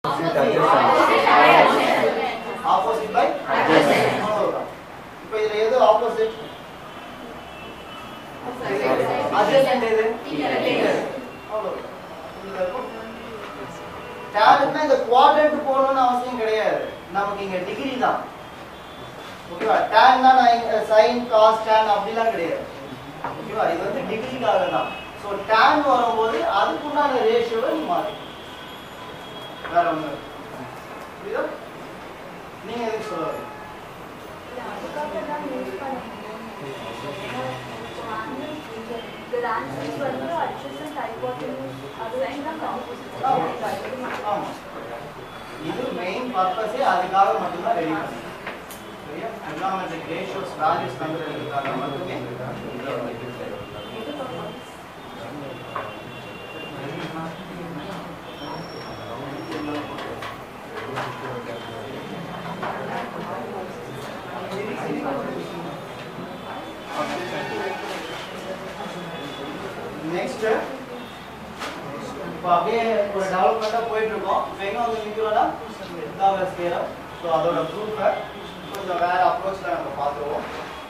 Opposite by அவ்வளவுதான் இப்போ இதுல எது ஆப்போசிட் அட்ஜஸ்டன்ட் எது அவ்வளவுதான் புரியுதா இப்போ? டேனுக்குனா இந்த குவாட்ரண்ட் போகணும்னு அவசியம் கிடையாது நமக்கு இங்க டிகிரி தான் ஓகேவா டேன்னா நான் சைன் காஸ் டேன் அப்படிலாம் கிடையாது ஓகேவா இது வந்து டிகிரிக்காக தான் ஸோ டேன் வரும்போது அதுக்குண்டான ரேஷியோவை நீ மாறு வேற ஒன்று புரியுதா நீங்க எதுக்கு சொல்ல வரீங்க? ஆமா இது மெயின் பர்பஸே அதுக்காக மட்டும்தான் ரெடி பண்ணி சரியா என்வரான்மெண்டல் ரேஷியோஸ் வேல்யூஸ் கண்டுபிடிக்கிறதுக்காக மட்டுமே நெக்ஸ்ட் இப்போ அப்படியே ஒரு டெவலப்மெண்ட்டாக போயிட்டு இருக்கோம் இப்போ எங்கே வந்து நிற்கிறோம்னா பித்தாகரஸ் தியரம் ஸோ அதோட ப்ரூஃபை கொஞ்சம் வேற அப்ரோச்சில் நம்ம பார்த்துருவோம்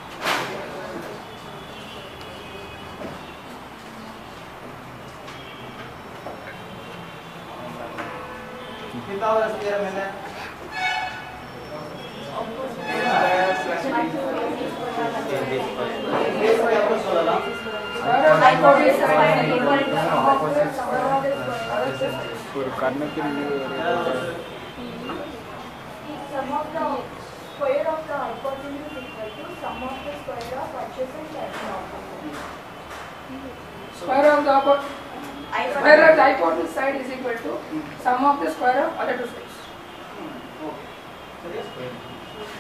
பித்தாகரஸ் தியரம் என்ன பேசுறது எப்படி சொல்லலாம் ஒரு கர்ணத்தின் மீது ஒரு Sum of the square of the hypotenuse is equal to sum of the square of adjacent sides. Square of the upper, square of the hypotenuse side is equal to sum of the square of other two sides. Okay சரியா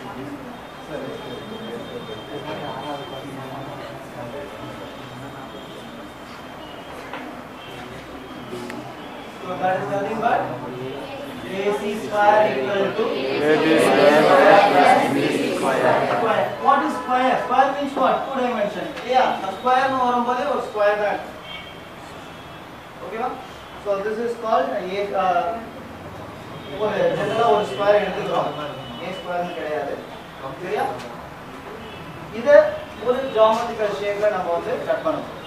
So that is nothing but AC square equal to AB square plus BC square. square. What is square? Square means what? Two dimension. Yeah, a square னு வரும்போது ஒரு square தான். ஓகேவா? So this is called a uh, ஒரு ஜெனரலா ஒரு square எடுத்துக்கிறோம் ஏ ஸ்கொயர்னு கிடையாது சரியா இத ஒரு ஜியோமெட்ரிக்கல் ஷேப்ல நம்ம வந்து கட் பண்ண போறோம்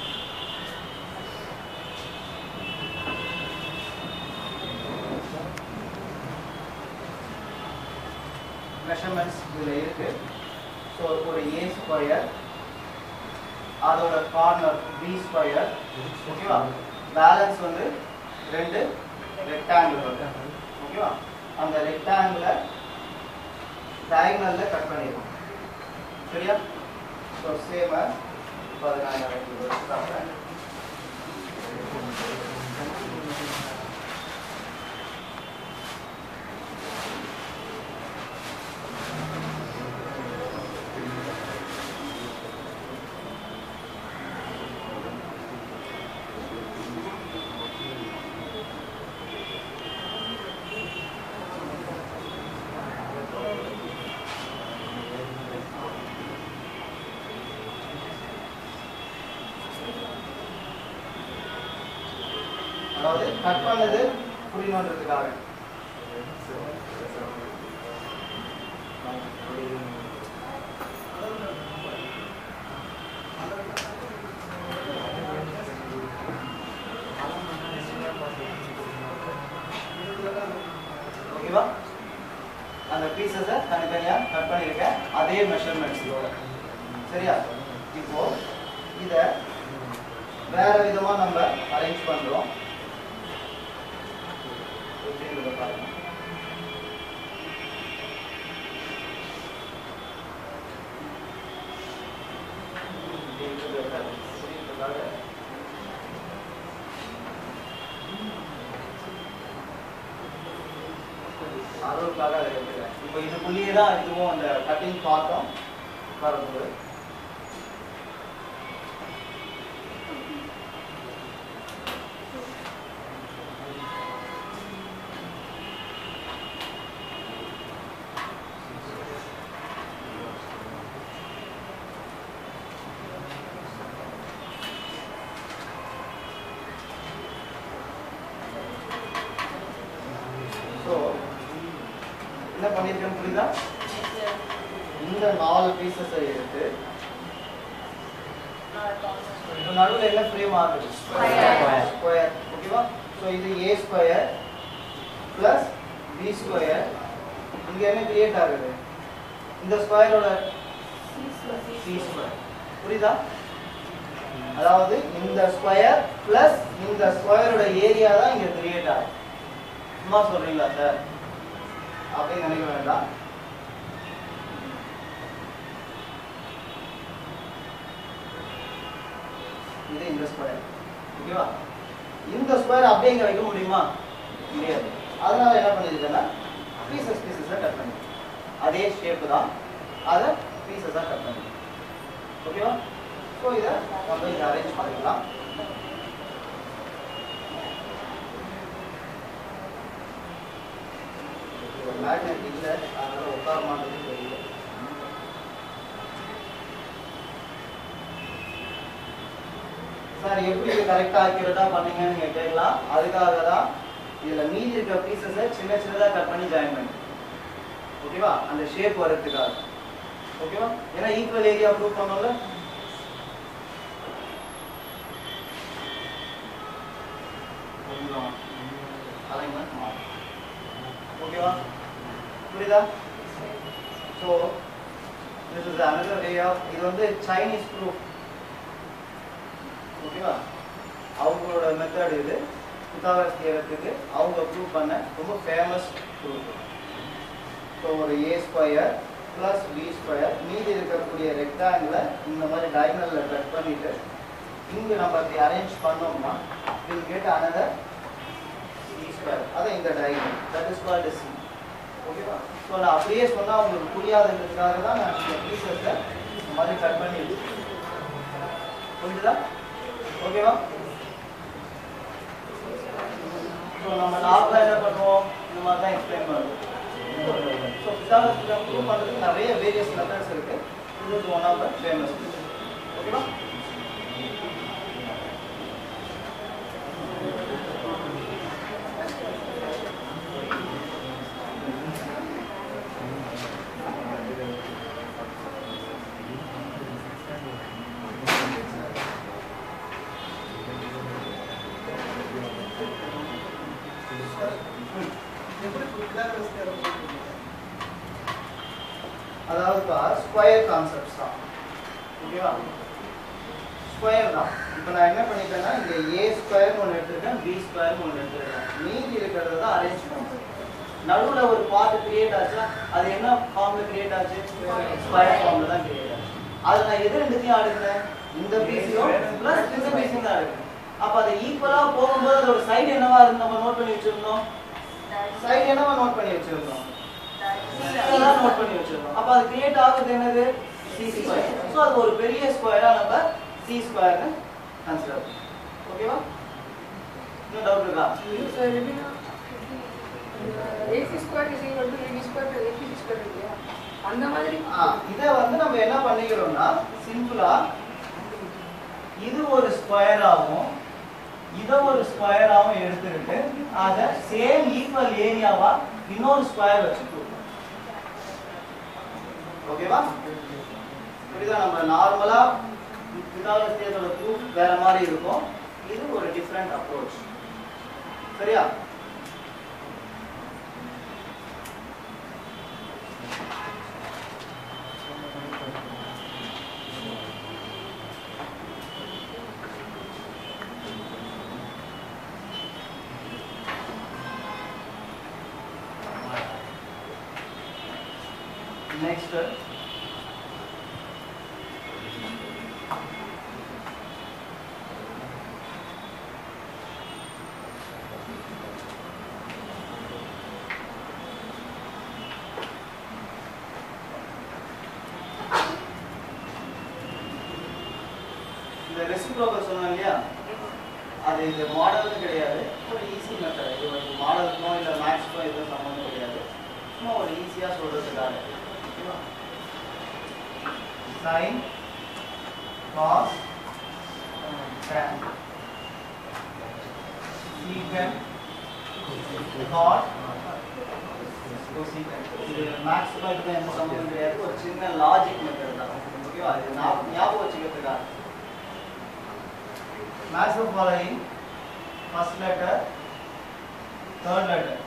மெஷர்மெண்ட்ஸ் இதுல இருக்கு ஸோ ஒரு ஏ ஸ்கொயர் அதோட கார்னர் பி ஸ்கொயர் ஓகேவா பேலன்ஸ் வந்து ரெண்டு ரெக்டாங்கிள் இருக்கு ஓகேவா அந்த ரெக்டாங்கிளை டயகனல்ல கட் பண்ணிடுவோம் சரியா ஸோ சேம் இப்போ அதை நான் எனக்கு வச்சு காட்டுறேன் அதாவது கட் பண்ணது புரியணுன்றதுக்காக ஓகேவா அந்த பீசஸை தனித்தனியா கட் பண்ணியிருக்கேன் அதே மெஷர்மெண்ட்ஸ் சரியா இப்போ இத வேற விதமா நம்ம அரேஞ்ச் பண்றோம் எப்படின்றத பாருங்க அருளுக்காக அதை எடுத்துக்கிறேன் இப்போ இதுக்குள்ளேயே தான் இதுவும் அந்த கட்டிங் பார்த்தோம் வரப்போகுது ஸோ என்ன பண்ணிருக்கேன் புரியுதா இந்த நாலு பீசஸை எடுத்து இப்ப நடுவுல என்ன ஃப்ரேம் ஆகுது Square. ஸ்கொயர் ஓகேவா ஸோ இது A square plus B square இங்க என்ன கிரியேட் ஆகுது இந்த ஸ்கொயரோட சி ஸ்கொயர் புரியுதா அதாவது இந்த ஸ்கொயர் பிளஸ் இந்த ஸ்கொயரோட ஏரியா தான் இங்க கிரியேட் ஆகும் சும்மா சொல்றீங்களா சார் அப்படின்னு நினைக்க வேண்டாம் இது இந்த ஸ்கொயர் ஓகேவா இந்த ஸ்கொயர் அப்படியே இங்க வைக்க முடியுமா முடியாது அதனால என்ன பண்ணிருக்கேன்னா பீசஸ் பீசஸாக கட் பண்ணி அதே ஷேப் தான் அதை பீசஸாக கட் பண்ணி ஓகேவா ஸோ இதை நம்ம இதை அரேஞ்ச் பண்ணிக்கலாம் மேக்னெட் இல்லை அதனால உட்கார மாட்டேங்குது தெரியல சார் எப்படி இது கரெக்டாக ஆக்யூரேட்டாக பண்ணீங்கன்னு நீங்கள் கேட்கலாம் அதுக்காக தான் இதில் மீதி இருக்க பீசஸை சின்ன சின்னதாக கட் பண்ணி ஜாயின் பண்ணி ஓகேவா அந்த ஷேப் வரதுக்காக ஓகேவா ஏன்னா ஈக்குவல் ஏரியா ப்ரூவ் பண்ணோம்ல கொஞ்சம் alignment மாறும். ஓகேவா புரியுதா so this is another way of இது வந்து சைனீஸ் ப்ரூஃப் ஓகேவா அவங்களோட மெத்தட் இது புத்தாகரஸ் தியரத்துக்கு அவங்க ப்ரூவ் பண்ண ரொம்ப ஃபேமஸ் ப்ரூஃப் ஸோ ஒரு A square plus B square மீதி இருக்கக்கூடிய ரெக்டாங்கிளை இந்த மாதிரி டயக்னலில் கட் பண்ணிட்டு இங்கே நம்ம அப்படி அரேஞ்ச் பண்ணோம்னா will get another C square அதான் இந்த diagonal that is called C ஓகேவா ஸோ நான் அப்படியே சொன்னால் உங்களுக்கு புரியாதுன்றதுக்காக தான் நான் இந்த பீசஸை இந்த மாதிரி கட் பண்ணி வச்சிருக்கேன் புரிஞ்சுதா ஓகேவா ஸோ நம்ம நார்மலாக என்ன பண்ணுவோம் இந்த மாதிரி தான் எக்ஸ்பிளைன் பண்ணுவோம் ஸோ பிசாலஜி ப்ரூவ் பண்ணுறதுக்கு நிறைய வேரியஸ் மெத்தட்ஸ் இருக்கு இது is one of the famous ஓகேவா அதாவது ஸ்கொயர் கான்செப்ட்ஸ் தான் ஓகேவா ஸ்கொயர் தான் இப்போ நான் என்ன பண்ணிட்டேன்னா இங்க ஏ ஸ்கொயர்னு ஒன்று எடுத்திருக்கேன் பி ஸ்கொயர்னு ஒன்று எடுத்திருக்கேன் மீதி இருக்கிறத தான் அரேஞ்ச் பண்ணுறேன் நடுவுல ஒரு பார்ட் கிரியேட் ஆச்சா அது என்ன ஃபார்ம்ல கிரியேட் ஆச்சு ஸ்கொயர் ஃபார்ம்ல தான் கிரியேட் ஆச்சு அது நான் எது ரெண்டுத்தையும் அடுக்கிறேன் இந்த பீஸையும் ப்ளஸ் இந்த பீஸையும் தான் அடுக்கிறேன் அப்ப அது ஈக்குவலா போகும்போது அதோட சைடு என்னவா இருந்து நம்ம நோட் பண்ணி வச்சிருந்தோம் சைடு என்னவா நோட் பண்ணி வச்சிருந்தோம் இதெல்லாம் நோட் பண்ணி வச்சிருந்தோம் அப்ப அது கிரியேட் ஆகுது என்னது சி ஸ்கொயர் ஸோ அது ஒரு பெரிய ஸ்கொயரா நம்ம சி ஸ்கொயர்னு கன்சிடர் ஓகேவா இன்னும் டவுட் இருக்கா AC square is equal to AB square to AB square இல்லையா அந்த மாதிரி ஆ, இதை வந்து நம்ம என்ன பண்ணிக்கிறோம்னா சிம்பிளா இது ஒரு ஸ்கொயராகவும் இதை ஒரு ஸ்கொயராகவும் எடுத்துக்கிட்டு அதை சேம் ஈக்குவல் ஏரியாவா இன்னொரு ஸ்கொயர் வச்சுட்டு ஓகேவா புரியுதா நம்ம நார்மலா பிதாகரஸ் ப்ரூஃப் வேற மாதிரி இருக்கும் இது ஒரு டிஃப்ரெண்ட் அப்ரோச் சரியா next இந்த ரெசிப்ரோக்கல் சொன்னோம் இல்லையா அது இது மாடல்னு கிடையாது ஒரு ஈஸி மெத்தட் இது ஒரு மாடலுக்கோ இல்லை மேக்ஸ்க்கோ எதுவும் சம்மந்தம் கிடையாது சும்மா ஒரு ஈஸியாக சொல்கிறதுக்காக ஓகேவா sine cos tan secant cot cosecant இது மேக்ஸிமம் இதுக்கு எந்த சம்மந்தம் கிடையாது ஒரு சின்ன லாஜிக் மெத்தட் தான் ஓகேவா இது ஞா- ஞாபகம் வச்சுக்கிறதுக்காக max of following first letter third letter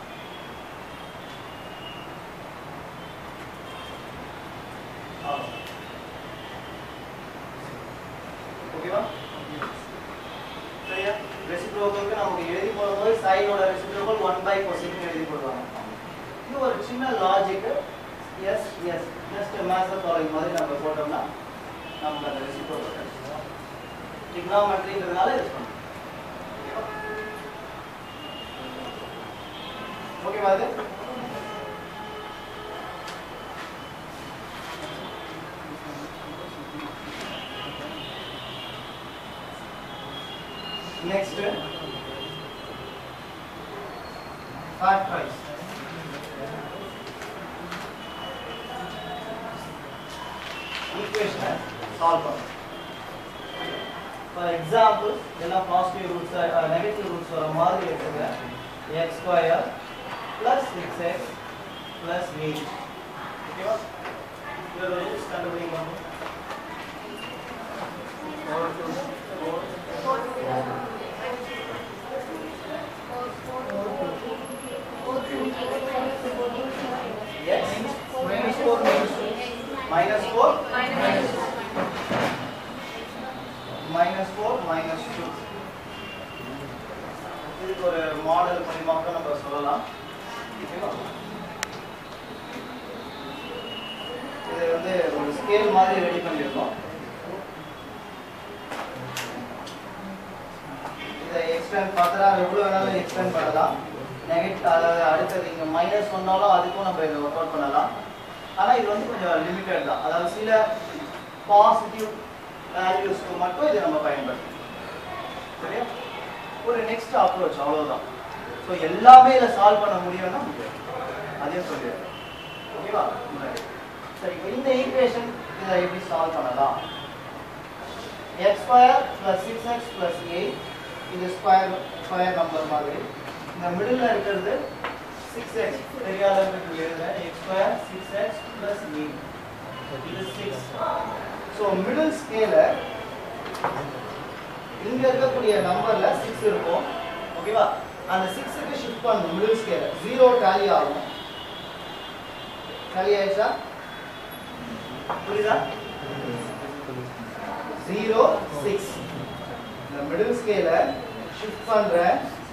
ஓகேவா சரியா ரெசிப்ரோக்கலுக்கு நமக்கு எழுதி போடும்போது சைனோட ரெசிப்ரோக்கல் ஒன் பை கொசின் எழுதி போடுவாங்க இது ஒரு சின்ன logic yes yes just maths following மாதிரி நம்ம போட்டோம்னா நமக்கு அந்த ரெசிப்ரோக்கல் கிடைச்சிடும் டிக்னாமெட்ரிங்கிறதுனால யூஸ் பண்ணுறோம் ஓகேவா இது Next, factorize. Equation solve பண்ணணும். For example, எல்லாம் positive roots, uh, negative roots வர மாதிரி எடுத்துங்க. x square plus 6x plus 8. ஓகேவா? இதோட roots கண்டுபிடிங்க பாப்போம். Yes. Minus 4 minus 2. Minus 4 minus 4 minus 2. இதுக்கு ஒரு மாடல் மூலியமாக நம்ம சொல்லலாம் ஓகேவா? இது வந்து ஒரு ஸ்கேல் மாதிரி ரெடி பண்ணியிருக்கோம் இதை எக்ஸ்டெண்ட் ஃபர்தராக எவ்வளோ வேணாலும் எக்ஸ்டெண்ட் பண்ணலாம் நெகட்டிவ் அதாவது அடுத்தது இங்கே மைனஸ் சொன்னாலும் அதுக்கும் நம்ம இதை ஒர்க் அவுட் பண்ணலாம் ஆனால் இது வந்து கொஞ்சம் லிமிட்டட் தான் அதாவது சில பாசிட்டிவ் வேல்யூஸ்க்கு மட்டும் இதை நம்ம பயன்படுத்தணும் சரியா ஒரு நெக்ஸ்ட் அப்ரோச் அவ்வளோதான் ஸோ எல்லாமே இதை சால்வ் பண்ண முடியும்னா முடியாது அதையும் சொல்லிடுறேன் ஓகேவா முன்னாடி சரி இப்போ இந்த ஈக்குவேஷன் இதை எப்படி சால்வ் பண்ணலாம் x square plus six x plus eight இது ஸ்கொயர் ஸ்கொயர் நம்பர் மாதிரி இந்த மிடில் இருக்கிறது சிக்ஸ் எக்ஸ் தெரியாத எழுதுறேன் x square six x plus eight இது சிக்ஸ் ஸோ மிடில் ஸ்கேல இங்க இருக்கக்கூடிய நம்பர்ல சிக்ஸ் இருக்கும் ஓகேவா அந்த சிக்ஸுக்கு ஷிஃப்ட் பண்ணணும் மிடில் ஸ்கேல ஜீரோ டேலி ஆகும் டேலி ஆயிடுச்சா புரியுதா ஜீரோ சிக்ஸ் இந்த மிடில் ஸ்கேல ஷிஃப்ட் பண்றேன்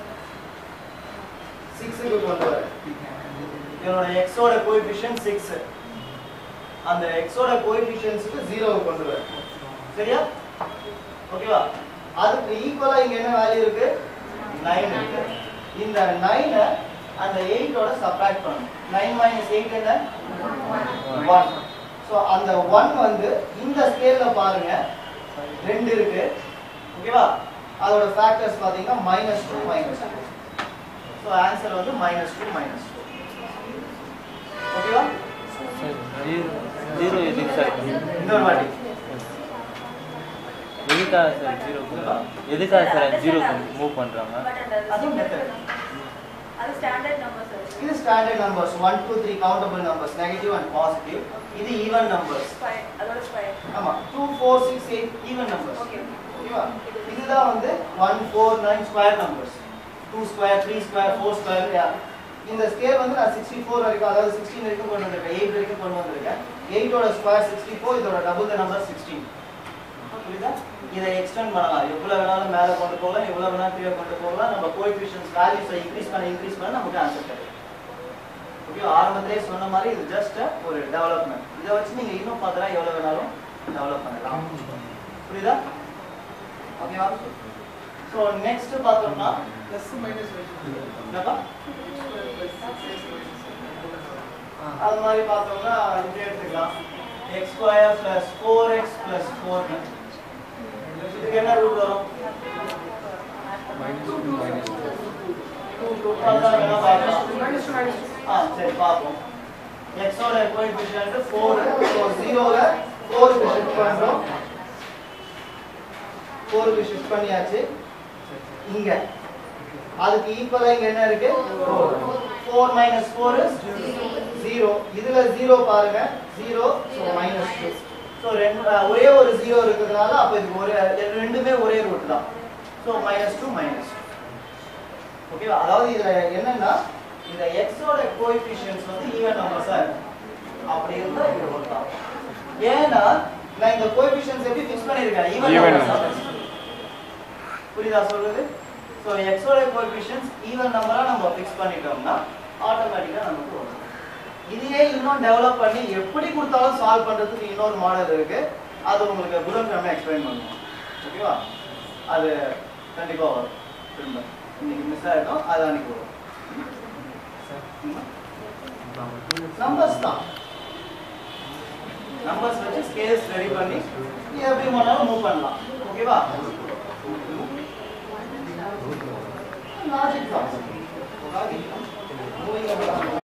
சிக்ஸுக்கு கொண்டு வரேன் இதனோட எக்ஸோட கோஎஃபிஷியன்ட் சிக்ஸ் அந்த எக்ஸோட கோஎஃபிஷியன்ட்ஸுக்கு ஜீரோவை கொண்டு வரேன் சரியா ஓகேவா அதுக்கு ஈக்குவலா இங்க என்ன வேல்யூ இருக்கு நைன் இருக்கு இந்த நைனை அந்த எயிட்டோட சப்ராக்ட் பண்ணணும் நைன் மைனஸ் எயிட் என்ன ஒன் ஸோ அந்த ஒன் வந்து இந்த ஸ்கேல்ல பாருங்க ரெண்டு இருக்கு ஓகேவா அதோட ஃபேக்டர்ஸ் பார்த்தீங்கன்னா minus two minus two so answer வந்து மைனஸ் டூ மைனஸ் டூ ஓகேவா ஜீரோ எதுக்கு சார் இன்னொரு வாட்டி எதுக்காக சார் ஜீரோ எதுக்காக சார் ஜீரோ மூவ் பண்ணுறாங்க அதுவும் மெத்தட் அது ஸ்டாண்டர்ட் நம்பர் சார் இது standard numbers one two three countable numbers negative and positive இது ஈவன் நம்பர்ஸ் ஸ்கொயர் அதோட ஸ்கொயர் ஆமா two four six eight even numbers okay ஓகேவா இதுதான் வந்து one four nine square numbers two square three square four square இந்த scale வந்து நான் sixty four வரைக்கும் அதாவது சிக்ஸ்டீன் வரைக்கும் கொண்டு வந்திருக்கேன் எயிட் வரைக்கும் கொண்டு வந்திருக்கேன் எயிட்டோட ஸ்கொயர் சிக்ஸ்டி ஃபோர் இதோட டபுள் த நம்பர் சிக்ஸ்டீன் புரியுதா இதை எக்ஸ்டெண்ட் பண்ணலாம் எவ்வளோ வேணாலும் மேலே கொண்டு போகலாம் எவ்வளோ வேணாலும் கீழே கொண்டு போகலாம் நம்ம கோஎஃபிஷியன்ஸ் வேல்யூஸை இன்க்ரீஸ் பண்ண இன்க்ரீஸ் பண்ண நமக்கு ஆன்சர் கிடைக்கும் ஓகே ஆரம்பத்திலே சொன்ன மாதிரி இது ஜஸ்ட் ஒரு டெவலப்மெண்ட் இதை வச்சு நீங்கள் இன்னும் பார்த்தா எவ்வளோ வேணாலும் டெவலப் பண்ணலாம் புரியுதா ஓகேவா ஸோ நெக்ஸ்ட் பார்த்தோம்னா ப்ளஸ் மைனஸ் என்னப்பா அது மாதிரி பார்த்தோம்னா இப்படி எடுத்துக்கலாம் x square plus four x plus four இதுக்கு என்ன ரூட் வரும் டூ டூ தான் வேணா பார்க்கலாம் மைனஸ் மைனஸ் ஆ சரி பார்ப்போம் எக்ஸோட கோஎஃபிஷியன்ட் ஃபோர் ஸோ ஜீரோவில் ஃபோருக்கு ஷிஃப்ட் பண்ணுறோம் ஃபோருக்கு ஷிஃப்ட் பண்ணியாச்சு இங்க அதுக்கு ஈக்குவலா இங்க என்ன இருக்கு four four minus four zero இதுல ஜீரோ பாருங்க zero so minus two so ரெண்டு அஹ், ஒரே ஒரு ஜீரோ இருக்கிறதுனால அப்போ இதுக்கு ஒரே ரெண்டுமே ஒரே ரூட் தான் ஸோ மைனஸ் டூ மைனஸ் ஓகேவா அதாவது இதுல என்னன்னா இந்த எக்ஸோட கோஎஃபிஷியன்ட்ஸ் வந்து ஈவன் நம்பர்ஸா இருக்கும் அப்படி இருந்தா இது ஒர்க் ஆகும் ஏன்னா நான் இந்த கோஎஃபிஷியன்ட்ஸ் எப்படி ஃபிக்ஸ் பண்ணிருக்கேன் ஈவன் Even நம்பர்ஸ் புரியுதா சொல்றது ஸோ எக்ஸோட கோஎஃபிஷியன்ட்ஸ் ஈவன் நம்பரா நம்ம ஃபிக்ஸ் பண்ணிட்டோம்னா ஆட்டோமேட்டிக்கா நமக்கு வரும் இதையே இன்னும் டெவலப் பண்ணி எப்படி கொடுத்தாலும் சால்வ் பண்றதுக்கு இன்னொரு மாடல் இருக்கு அது உங்களுக்கு புதன்கிழமை எக்ஸ்பிளைன் பண்ணுவோம் ஓகேவா அது கண்டிப்பா வரும் திரும்ப இன்னைக்கு மிஸ் ஆகிடும் அது அன்னைக்கு வரும் நம்பர்ஸ் தான் நம்பர்ஸ் வச்சு ஸ்கேல்ஸ் ரெடி பண்ணி நீ எப்படி வேணாலும் மூவ் பண்ணலாம் ஓகேவா லாஜிக் தான் மூவிங்